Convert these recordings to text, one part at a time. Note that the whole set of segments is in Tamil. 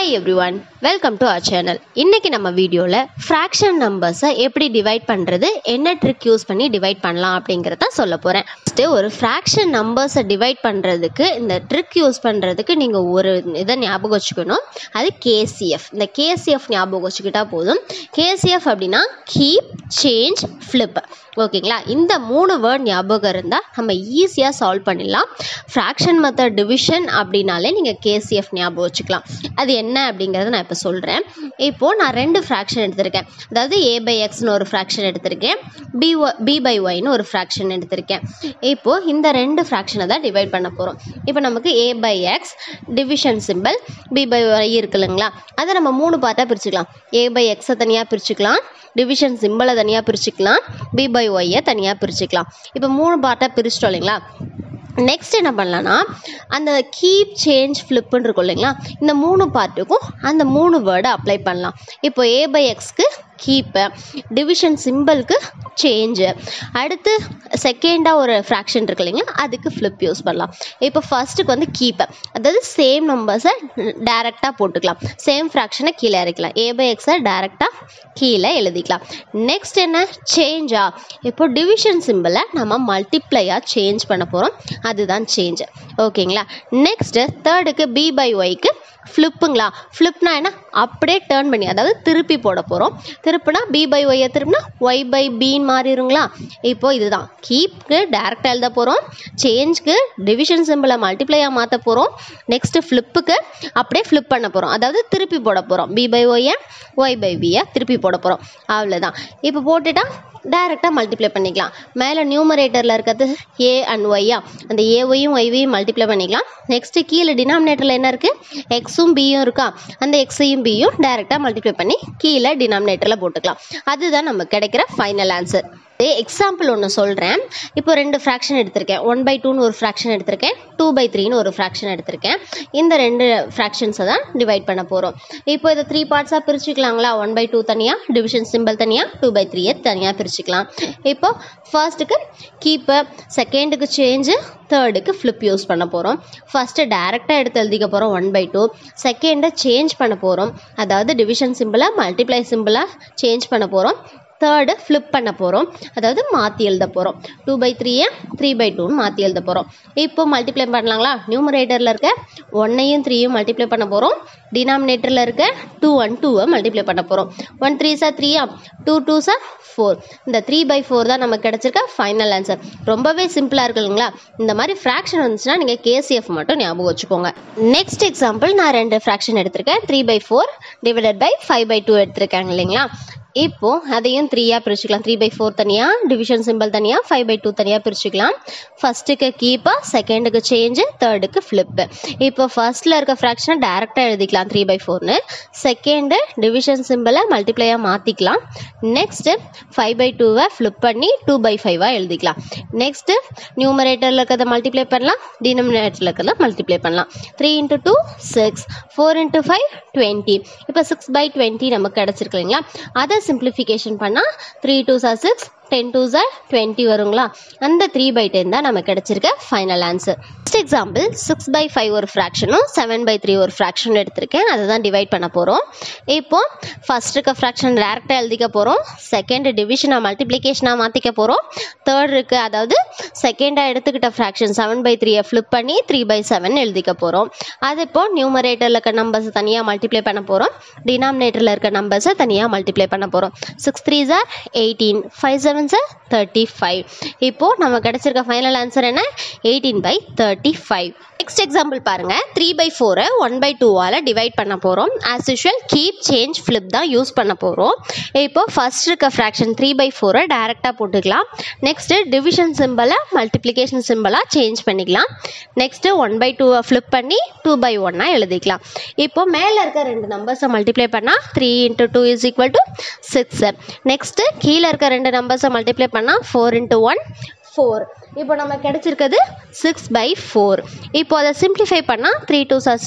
hi everyone welcome to our channel இன்னைக்கு நம்ம வீடியோவில் ஃப்ராக்ஷன் நம்பர்ஸை எப்படி டிவைட் பண்ணுறது என்ன ட்ரிக் யூஸ் பண்ணி டிவைட் பண்ணலாம் அப்படிங்கிறத சொல்ல போகிறேன் ஃபஸ்ட்டு ஒரு ஃப்ராக்ஷன் நம்பர்ஸை டிவைட் பண்ணுறதுக்கு இந்த ட்ரிக் யூஸ் பண்ணுறதுக்கு நீங்கள் ஒரு இதை ஞாபகம் வச்சுக்கணும் அது கேசிஎஃப் இந்த கேசிஎஃப் ஞாபகம் வச்சுக்கிட்டா போதும் கேசிஎஃப் அப்படின்னா கீப் சேஞ்ச் ஃப்ளிப் ஓகேங்களா இந்த மூணு வேர்ட் ஞாபகம் இருந்தால் நம்ம ஈஸியாக சால்வ் பண்ணிடலாம் ஃப்ராக்ஷன் மெத்தட் டிவிஷன் அப்படின்னாலே நீங்கள் கேசிஎஃப் ஞாபகம் வச்சுக்கலாம் அது என்ன அப்படிங்கிறத நான் இப்போ சொல்கிறேன் இப்போது நான் ரெண்டு ஃப்ராக்ஷன் எடுத்திருக்கேன் அதாவது ஏ பை எக்ஸ்னு ஒரு ஃப்ராக்ஷன் எடுத்திருக்கேன் பி ஒ பி பை ஒய்னு ஒரு ஃப்ராக்ஷன் எடுத்திருக்கேன் இப்போது இந்த ரெண்டு ஃப்ராக்ஷனை தான் டிவைட் பண்ண போகிறோம் இப்போ நமக்கு a by x division symbol b by y இருக்கு இல்லைங்களா அதை நம்ம மூணு பார்ட்டாக பிரிச்சுக்கலாம் ஏ பை எக்ஸை தனியாக பிரிச்சுக்கலாம் டிவிஷன் சிம்பிளை தனியாக பிரிச்சுக்கலாம் பி பை ஒய்யை தனியாக பிரிச்சுக்கலாம் இப்போ மூணு பார்ட்டாக பிரிச்சிட்டோம் இல்லைங்களா நெக்ஸ்ட் என்ன பண்ணலான்னா அந்த கீப் சேஞ்ச் ஃப்ளிப்புன்னு இருக்கும் இல்லைங்களா இந்த மூணு பார்ட்டுக்கும் அந்த மூணு வேர்டை அப்ளை பண்ணலாம் இப்போ ஏ பை எக்ஸ்க்கு கீப்பு டிவிஷன் சிம்பிளுக்கு சேஞ்சு அடுத்து செகண்டாக ஒரு ஃப்ராக்ஷன் இருக்கு இல்லைங்களா அதுக்கு ஃப்ளிப் யூஸ் பண்ணலாம் இப்போ ஃபர்ஸ்ட்டுக்கு வந்து கீப்பு அதாவது சேம் நம்பர்ஸை டேரெக்டாக போட்டுக்கலாம் சேம் ஃப்ராக்ஷனை கீழே இறக்கலாம் ஏ பை எக்ஸை டேரெக்டாக கீழே எழுதிக்கலாம் நெக்ஸ்ட் என்ன சேஞ்சா இப்போ டிவிஷன் சிம்பிளை நம்ம மல்டிப்ளையாக சேஞ்ச் பண்ண போகிறோம் அதுதான் சேஞ்ச் ஓகேங்களா நெக்ஸ்ட்டு தேர்டுக்கு பி பை ஒய்க்கு ஃப்ளிப்புங்களா ஃப்ளிப்னா என்ன அப்படியே டேர்ன் பண்ணி அதாவது திருப்பி போட போகிறோம் திருப்பினா பி பை ஒய்யை திருப்பினா ஒய் பை பின்னு மாறிடுங்களா இப்போ இதுதான் கீப்க்கு டேரெக்டாக எழுத போகிறோம் சேஞ்ச்க்கு டிவிஷன் சிம்பிளை மல்டிப்ளையாக மாற்ற போகிறோம் நெக்ஸ்ட்டு ஃப்ளிப்புக்கு அப்படியே ஃப்ளிப் பண்ண போகிறோம் அதாவது திருப்பி போட போகிறோம் பி பை ஒய்யை ஒய் பை பியை திருப்பி போட போகிறோம் அவ்வளோதான் இப்போ போட்டுட்டா டேரெக்டாக மல்டிப்ளை பண்ணிக்கலாம் மேலே நியூமரேட்டரில் இருக்கிறது ஏ அண்ட் ஒய்யா அந்த ஏஒய்யும் ஒய்வையும் மல்டிப்ளை பண்ணிக்கலாம் நெக்ஸ்ட்டு கீழே டினாமினேட்டரில் என்ன இருக்குது எக்ஸும் பியும் இருக்கா அந்த எக்ஸையும் பியும் டேரெக்டாக மல்டிப்ளை பண்ணி கீழே டினாமினேட்டரில் போட்டுக்கலாம் அதுதான் நமக்கு கிடைக்கிற ஃபைனல் ஆன்சர் எக்ஸாம்பிள் ஒன்று சொல்கிறேன் இப்போ ரெண்டு ஃப்ராக்ஷன் எடுத்திருக்கேன் ஒன் பை டூன்னு ஒரு ஃப்ராக்ஷன் எடுத்திருக்கேன் டூ பை த்ரீன்னு ஒரு ஃப்ராக்ஷன் எடுத்திருக்கேன் இந்த ரெண்டு ஃப்ராக்ஷன்ஸை தான் டிவைட் பண்ண போகிறோம் இப்போ இதை த்ரீ பார்ட்ஸாக பிரிச்சுக்கலாங்களா ஒன் பை டூ தனியாக டிவிஷன் சிம்பிள் தனியாக டூ பை த்ரீயை தனியாக பிரிச்சுக்கலாம் இப்போ ஃபர்ஸ்ட்டுக்கு கீப்பு செகண்டுக்கு சேஞ்சு தேர்டுக்கு ஃப்ளிப் யூஸ் பண்ண போகிறோம் ஃபஸ்ட்டு டேரெக்டாக எடுத்து எழுதிக்க போகிறோம் ஒன் பை டூ செகண்டை சேஞ்ச் பண்ண போகிறோம் அதாவது டிவிஷன் சிம்பிளாக மல்டிப்ளை சிம்பிளாக சேஞ்ச் பண்ண போகிறோம் தேர்டு ஃப்ளிப் பண்ண போகிறோம் அதாவது மாற்றி எழுத போகிறோம் டூ பை த்ரீயை த்ரீ பை டூன்னு மாற்றி எழுத போகிறோம் இப்போ மல்டிப்ளை பண்ணலாங்களா நியூமரேட்டரில் இருக்க ஒன்னையும் த்ரீயும் மல்டிப்ளை பண்ண போகிறோம் டினாமினேட்டரில் இருக்க டூ ஒன் டூவை மல்டிப்ளை பண்ண போகிறோம் ஒன் த்ரீ சார் த்ரீயா டூ டூ சார் ஃபோர் இந்த த்ரீ பை ஃபோர் தான் நமக்கு கிடச்சிருக்க ஃபைனல் ஆன்சர் ரொம்பவே சிம்பிளாக இருக்குங்களா இந்த மாதிரி ஃப்ராக்ஷன் வந்துச்சுன்னா நீங்கள் கேசிஎஃப் மட்டும் ஞாபகம் வச்சுக்கோங்க நெக்ஸ்ட் எக்ஸாம்பிள் நான் ரெண்டு ஃப்ராக்ஷன் எடுத்திருக்கேன் three by four divided by five by two எடுத்திருக்காங்க இல்லைங்களா இப்போ அதையும் த்ரீயாக பிரிச்சுக்கலாம் த்ரீ பை ஃபோர் தனியாக டிவிஷன் சிம்பிள் தனியாக ஃபைவ் பை டூ தனியாக பிரிச்சுக்கலாம் ஃபஸ்ட்டுக்கு கீப்பா செகண்டுக்கு சேஞ்சு தேர்டுக்கு ஃப்ளிப்பு இப்போ ஃபர்ஸ்ட்டில் இருக்க ஃப்ராக்ஷனை டேரெக்டாக எழுதிக்கலாம் த்ரீ பை ஃபோர்னு செகண்டு டிவிஷன் சிம்பிளை மல்டிப்ளையாக மாற்றிக்கலாம் நெக்ஸ்ட்டு ஃபைவ் பை டூவை ஃப்ளிப் பண்ணி டூ பை ஃபைவாக எழுதிக்கலாம் நெக்ஸ்ட்டு நியூமரேட்டரில் இருக்கிறத மல்டிப்ளை பண்ணலாம் டினாமினேட்டரில் இருக்கிறத மல்டிப்ளை பண்ணலாம் three into two six four into five twenty இப்போ சிக்ஸ் பை டுவெண்ட்டி நமக்கு கிடச்சிருக்கு இல்லைங்களா அதை சிம்பிளிஃபிகேஷன் பண்ணால் த்ரீ டூ சார் சிக்ஸ் டென் டூ சார் டுவெண்ட்டி வருங்களா அந்த த்ரீ பை டென் தான் நமக்கு கிடச்சிருக்க final answer next example six by five ஒரு ஃப்ராக்ஷனும் செவன் பை த்ரீ ஒரு ஃப்ராக்ஷன் எடுத்திருக்கேன் அதை தான் டிவைட் பண்ண போகிறோம் இப்போ ஃபர்ஸ்ட் இருக்க ஃப்ராக்ஷன் டேரெக்டாக எழுதிக்க போகிறோம் செகண்ட் டிவிஷனாக மல்டிப்ளிகேஷனாக மாற்றிக்க போகிறோம் தேர்ட் இருக்குது அதாவது செகண்டாக எடுத்துக்கிட்ட ஃப்ராக்ஷன் செவன் பை த்ரீயை ஃப்ளிப் பண்ணி த்ரீ பை செவன் எழுதிக்க போகிறோம் அது இப்போ நியூமரேட்டரில் இருக்க நம்பர்ஸை தனியாக மல்டிப்ளை பண்ண போகிறோம் டினாமினேட்டரில் இருக்க நம்பர்ஸை தனியாக மல்டிப்ளை பண்ண போகிறோம் சிக்ஸ் த்ரீ சார் எயிட்டீன் ஃபைவ் செவன் சார் தேர்ட்டி ஃபைவ் இப்போது நம்ம கிடச்சிருக்க ஃபைனல் ஆன்சர் என்ன eighteen by thirty five next example பாருங்கள் த்ரீ பை ஃபோரை ஒன் பை டூவால் டிவைட் பண்ண போகிறோம் as usual keep change flip தான் யூஸ் பண்ண போகிறோம் இப்போ ஃபர்ஸ்ட் இருக்க ஃப்ராக்ஷன் த்ரீ பை ஃபோரை டேரெக்டாக போட்டுக்கலாம் நெக்ஸ்ட்டு டிவிஷன் சிம்பிளை மல்டிப்ளிகேஷன் சிம்பிளாக சேஞ்ச் பண்ணிக்கலாம் நெக்ஸ்ட்டு ஒன் பை டூவை ஃப்ளிப் பண்ணி டூ பை ஒன்னாக எழுதிக்கலாம் இப்போ மேலே இருக்க ரெண்டு நம்பர்ஸை மல்டிப்ளை பண்ணால் three into two is equal to six next கீழே இருக்க ரெண்டு நம்பர்ஸை மல்டிப்ளை பண்ணால் ஃபோர் இன்ட்டு ஒன் ஃபோர் இப்போ நம்ம கிடச்சிருக்கிறது சிக்ஸ் பை ஃபோர் இப்போ அதை சிம்ப்ளிஃபை பண்ணால் த்ரீ டூ சார் சிக்ஸ்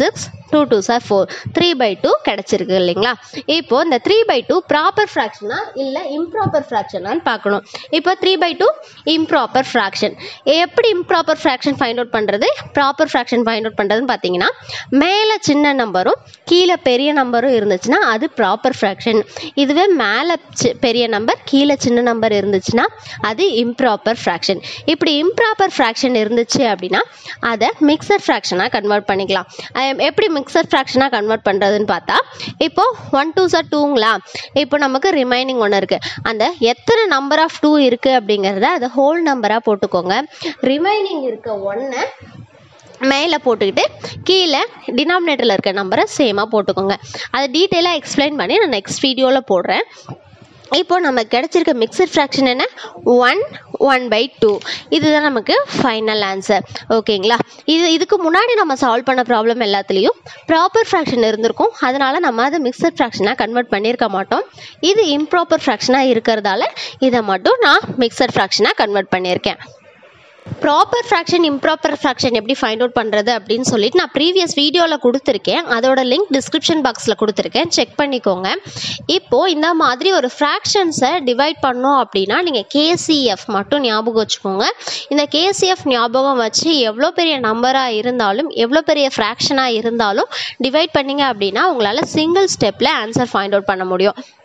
டூ டூ சார் ஃபோர் த்ரீ பை டூ கிடச்சிருக்கு இல்லைங்களா இப்போ இந்த த்ரீ பை டூ ப்ராப்பர் ஃப்ராக்ஷனா இல்லை இம்ப்ராப்பர் ஃப்ராக்ஷனான்னு பார்க்கணும் இப்போ three by two improper fraction எப்படி இம்ப்ராப்பர் ஃப்ராக்ஷன் ஃபைண்ட் அவுட் பண்ணுறது ப்ராப்பர் ஃப்ராக்ஷன் ஃபைண்ட் அவுட் பண்ணுறதுன்னு பார்த்தீங்கன்னா மேலே சின்ன நம்பரும் கீழே பெரிய நம்பரும் இருந்துச்சுன்னா அது ப்ராப்பர் ஃப்ராக்ஷன் இதுவே மேலே பெரிய நம்பர் கீழே சின்ன நம்பர் இருந்துச்சுன்னா அது இம்ப்ராப்பர் ஃப்ராக்ஷன் இப்படி இம்ப்ராப்பர் ஃப்ராக்ஷன் இருந்துச்சு அப்படின்னா அதை மிக்சர் ஃப்ராக்ஷனாக கன்வெர்ட் பண்ணிக்கலாம் அஹ் எப்படி மிக்சர் ஃப்ராக்ஷனாக கன்வெர்ட் பண்ணுறதுன்னு பார்த்தா இப்போ ஒன் டூ சார் டூங்களா இப்போ நமக்கு ரிமைனிங் ஒன்று இருக்குது அந்த எத்தனை நம்பர் ஆஃப் டூ இருக்குது அப்படிங்கிறத அதை ஹோல் நம்பராக போட்டுக்கோங்க ரிமைனிங் இருக்க ஒன்றை மேலே போட்டுக்கிட்டு கீழே டினாமினேட்டரில் இருக்க நம்பரை சேமாக போட்டுக்கோங்க அதை டீட்டெயிலாக எக்ஸ்பிளைன் பண்ணி நான் நெக்ஸ்ட் வீடியோவில் போடுறேன் இப்போ நமக்கு கிடைச்சிருக்க மிக்சர் ஃப்ராக்ஷன் என்ன ஒன் ஒன் பை டூ இதுதான் நமக்கு ஃபைனல் ஆன்சர் ஓகேங்களா இது இதுக்கு முன்னாடி நம்ம சால்வ் பண்ண ப்ராப்ளம் எல்லாத்துலேயும் ப்ராப்பர் ஃப்ராக்ஷன் இருந்திருக்கும் அதனால் நம்ம அதை மிக்சர் ஃப்ராக்ஷனாக கன்வெர்ட் பண்ணியிருக்க மாட்டோம் இது இம்ப்ராப்பர் ஃப்ராக்ஷனாக இருக்கிறதால இதை மட்டும் நான் மிக்சர் ஃப்ராக்ஷனாக கன்வெர்ட் பண்ணியிருக்கேன் ப்ராப்பர் ஃப்ராக்ஷன் இம்ப்ராப்பர் ஃப்ராக்ஷன் எப்படி ஃபைண்ட் அவுட் பண்ணுறது அப்படின்னு சொல்லிட்டு நான் ப்ரீவியஸ் வீடியோவில் கொடுத்துருக்கேன் அதோட லிங்க் டிஸ்கிரிப்ஷன் பாக்ஸில் கொடுத்துருக்கேன் செக் பண்ணிக்கோங்க இப்போது இந்த மாதிரி ஒரு ஃப்ராக்ஷன்ஸை டிவைட் பண்ணோம் அப்படின்னா நீங்கள் கேசிஎஃப் மட்டும் ஞாபகம் வச்சுக்கோங்க இந்த கேசிஎஃப் ஞாபகம் வச்சு எவ்வளோ பெரிய நம்பராக இருந்தாலும் எவ்வளோ பெரிய ஃப்ராக்ஷனாக இருந்தாலும் டிவைட் பண்ணீங்க அப்படின்னா உங்களால் சிங்கிள் ஸ்டெப்பில் ஆன்சர் ஃபைண்ட் அவுட் பண்ண முடியும்